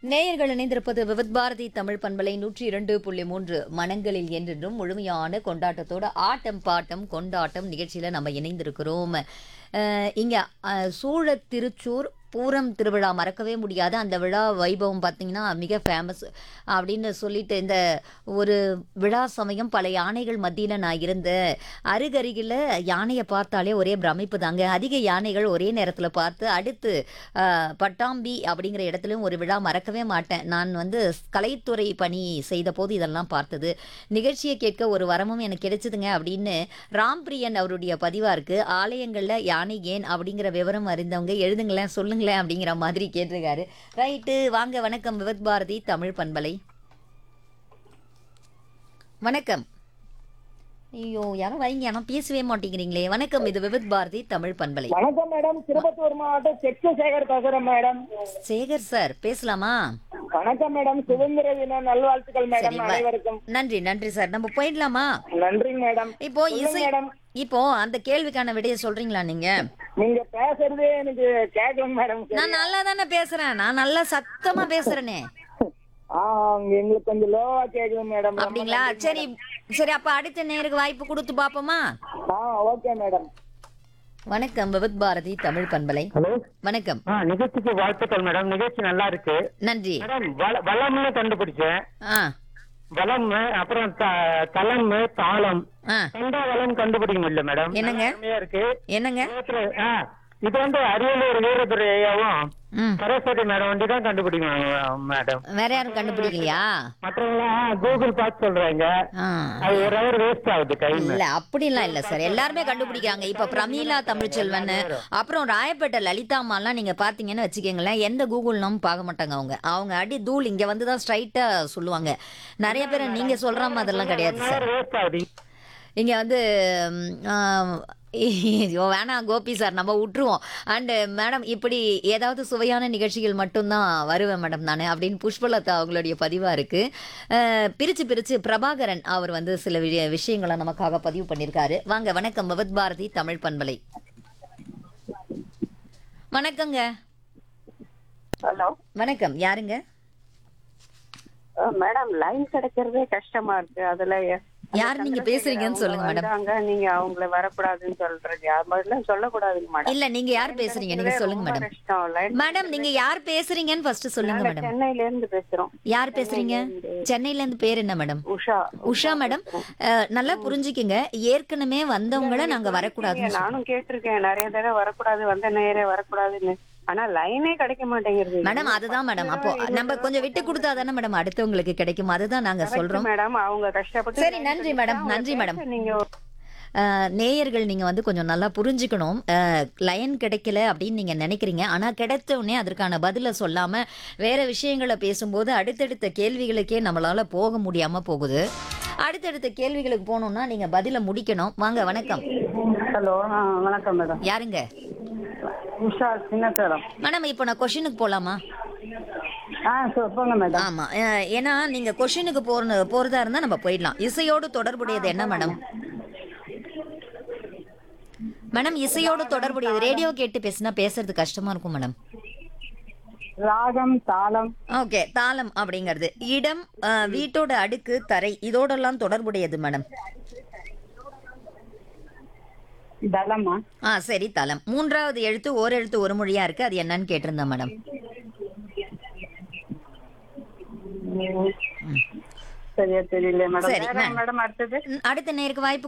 நேயர்கள் இணைந்திருப்பது விவித் பாரதி தமிழ் பண்பலை நூற்றி இரண்டு புள்ளி மூன்று மனங்களில் என்றென்றும் முழுமையான கொண்டாட்டத்தோட ஆட்டம் பாட்டம் கொண்டாட்டம் நிகழ்ச்சியில நம்ம இணைந்திருக்கிறோம் அஹ் இங்க அஹ், சூழத் திருச்சூர் பூரம் திருவிழா மறக்கவே முடியாது அந்த விழா வைபவம் பார்த்தீங்கன்னா மிக ஃபேமஸ் அப்படின்னு சொல்லிட்டு இந்த ஒரு விழா சமயம் பல யானைகள் மத்தியில் நான் இருந்தேன் அருகருகில் யானையை பார்த்தாலே ஒரே பிரமிப்பு தாங்க அதிக யானைகள் ஒரே நேரத்தில் பார்த்து அடுத்து ஆஹ், பட்டாம்பி அப்படிங்கிற இடத்துலையும் ஒரு விழா மறக்கவே மாட்டேன் நான் வந்து கலைத்துறை பணி செய்த போது இதெல்லாம் பார்த்தது நிகழ்ச்சியை கேட்க ஒரு வரமும் எனக்கு கிடைச்சதுங்க அப்படின்னு ராம்பிரியன் அவருடைய பதிவாக இருக்குது ஆலயங்களில் யானை ஏன் அப்படிங்கிற விவரம் அறிந்தவங்க எழுதுங்களேன் சொல்லுங்களேன் அப்படிங்கிற மாதிரி கேட்டிருக்காரு ரைட்டு வாங்க வணக்கம் விவத் பாரதி தமிழ் பண்பலை வணக்கம் ஐயோ யாரும் வைங்க ஆனால் பேசவே மாட்டேங்கிறீங்களே வணக்கம் இது விவித் பாரதி தமிழ் பண்பலை வணக்கம் மேடம் திருப்பத்தூர் மாவட்டம் செக்கு சேகர் பேசுறேன் மேடம் சேகர் சார் பேசலாமா வணக்கம் மேடம் சுதந்திர தின நல்வாழ்த்துக்கள் மேடம் சரி, வ- அனைவருக்கும் நன்றி நன்றி சார் நம்ம போயிடலாமா நன்றிங்க மேடம் இப்போ இசை சொல்லுங்க மேடம் இப்போ அந்த கேள்விக்கான விடையை சொல்றீங்களா நீங்க நீங்க பேசுறதே எனக்கு கேட்கணும் மேடம் நான் நல்லா தானே பேசுறேன் நான் நல்லா சத்தமா பேசுறேனே ஆ எங்களுக்கு கொஞ்சம் லோவா கேக்குது மேடம் ரொம்ப அப்படிங்களா நன்றி சரி சரி அப்ப அடுத்த நேருக்கு வாய்ப்பு கொடுத்து பாப்போமா ஆ ஓகே மேடம் வணக்கம் விவித் பாரதி தமிழ் பண்பலை ஹலோ வணக்கம் ஆ நிகழ்ச்சிக்கு வாழ்த்துக்கள் மேடம் நிகழ்ச்சி நல்லா இருக்கு நன்றி மேடம் வள- வளம்னு கண்டுபிடிச்சேன் ஆ வளம் அப்புறம் த- தளம் தாளம் ஆ கண்டா வளம் கண்டுபிடிக்க முடியல மேடம் என்னங்க? அருமையா இருக்கு என்னங்க நேற்று- ஆ, இது வந்து அரியலூர் வீரதுரை ஐயாவும் ம் சரஸ்வதி மேடம் வண்டி தான் கண்டுபிடிக்கணும் மேடம் வேற யாரும் கண்டுபிடிக்கலையா மற்றவங்களாம் கூகுள் பார்த்து சொல்றாங்க ஆ அது ஒரு ஹவர் வேஸ்ட் ஆகுது டைம் இல்ல அப்படிலாம் இல்ல சார் எல்லாருமே கண்டுபிடிக்கிறாங்க இப்ப பிரமீளா தமிழ்ச்செல்வன் அப்புறம் ராயப்பேட்டை லலிதா அம்மாலாம் நீங்க பாத்தீங்கன்னு வச்சுக்கோங்களேன் எந்த கூகுள்னும் பார்க்க மாட்டாங்க அவங்க அவங்க அடி தூள் இங்க வந்து தான் ஸ்ட்ரைட்டா சொல்லுவாங்க நிறைய பேர் நீங்க சொல்ற மாதிரிலாம் கிடையாது சார் வேஸ்ட் ஆகுது இங்க வந்து ம், ஆம், ஐயோ, வேணாம் கோபி சார் நம்ம விட்டுருவோம் அண்டு மேடம் இப்படி ஏதாவது சுவையான நிகழ்ச்சிகள் மட்டும்தான் வருவேன் மேடம் நான் அப்படின்னு புஷ்பலதா அவங்களுடைய பதிவாக இருக்குது பிரித்து பிரித்து பிரபாகரன் அவர் வந்து சில வி- விஷயங்களை நமக்காக பதிவு பண்ணியிருக்காரு வாங்க வணக்கம் பவத் பாரதி தமிழ் பண்பலை வணக்கங்க ஹலோ வணக்கம் யாருங்க மேடம் லைன் கிடைக்கிறதே கஷ்டமா இருக்கு அதுல எ- யார் நீங்க பேசுறீங்கன்னு சொல்லுங்க மேடம் வந்தாங்க நீங்க அவங்கள வரக்கூடாதுன்னு சொல்றீங்க அது மாதிரிலாம் சொல்லக்கூடாதுங்க மேடம் இல்ல நீங்க யார் பேசுறீங்க நீங்க சொல்லுங்க ரொம்ப மேடம் கஷ்டம் லைன் மேடம் நீங்க யார் பேசுறீங்கன்னு ஃபர்ஸ்ட் சொல்லுங்க நாங்க மேடம் சென்னையில இருந்து பேசுறோம் யார் பேசுறீங்க சென்னையில இருந்து பேர் என்ன மேடம் உஷா உஷா மேடம் அஹ், நல்லா புரிஞ்சுக்கிங்க ஏற்கனவே வந்தவங்கள நாங்க வரக்கூடாதுன்னு சொல்றோம். நானும் கேட்டிருக்கேன் நிறைய தடவை வரக்கூடாது வந்த நேரே வரக்கூடாதுன்னு ஆனா லைனே கிடைக்க மாட்டேங்குது மேடம் அதுதான் மேடம் அப்போ நம்ம கொஞ்சம் விட்டு கொடுத்தா தானே மேடம் அடுத்தவங்களுக்கு கிடைக்கும் அதுதான் நாங்க சொல்றோம் மேடம் அவங்க கஷ்டப்பட்டு சரி, line நன்றி கிடைச்சா மேடம், அவங்க நன்றி மேடம். பேச நீங்க அஹ், நேயர்கள் நீங்க வந்து கொஞ்சம் நல்லா புரிஞ்சுக்கணும் லைன் கிடைக்கல அப்படின்னு நீங்க நினைக்கிறீங்க ஆனா கிடைத்த உடனே அதற்கான பதில சொல்லாம வேற விஷயங்களை பேசும்போது அடுத்தடுத்த கேள்விகளுக்கே நம்மளால போக முடியாம போகுது அடுத்தடுத்த கேள்விகளுக்கு போகணும்னா நீங்க பதில முடிக்கணும் வாங்க வணக்கம் ஹலோ வணக்கம் மேடம் யாருங்க உஷா சின்ன சேலம் மேடம் இப்போ நான் கொஷினுக்கு போலாமா ஆ சொல்லுங்க மேடம் ஆமா அஹ், ஏன்னா நீங்க கொஷினுக்கு போற போறதா இருந்தா நம்ம போயிடலாம் இசையோடு தொடர்புடையது என்ன மேடம் மேடம் இசையோடு தொடர்புடையது ரேடியோ கேட்டு பேசினா பேசுறது கஷ்டமா இருக்கும் மேடம் ராகம் தாளம் ஓகே தாளம் அப்படிங்கிறது இடம் அஹ், வீட்டோட அடுக்கு தரை இதோடெல்லாம் தொடர்புடையது மேடம் தளமா ஆ சரி தலம் மூன்றாவது எழுத்து ஓர் எழுத்து ஒரு மொழியா இருக்கு அது என்னன்னு கேட்டிருந்தேன் மேடம் சரியா தெரியல மேடம் சரி, வேற மேடம். மேடம் அடுத்தது அடுத்த நேருக்கு வாய்ப்பு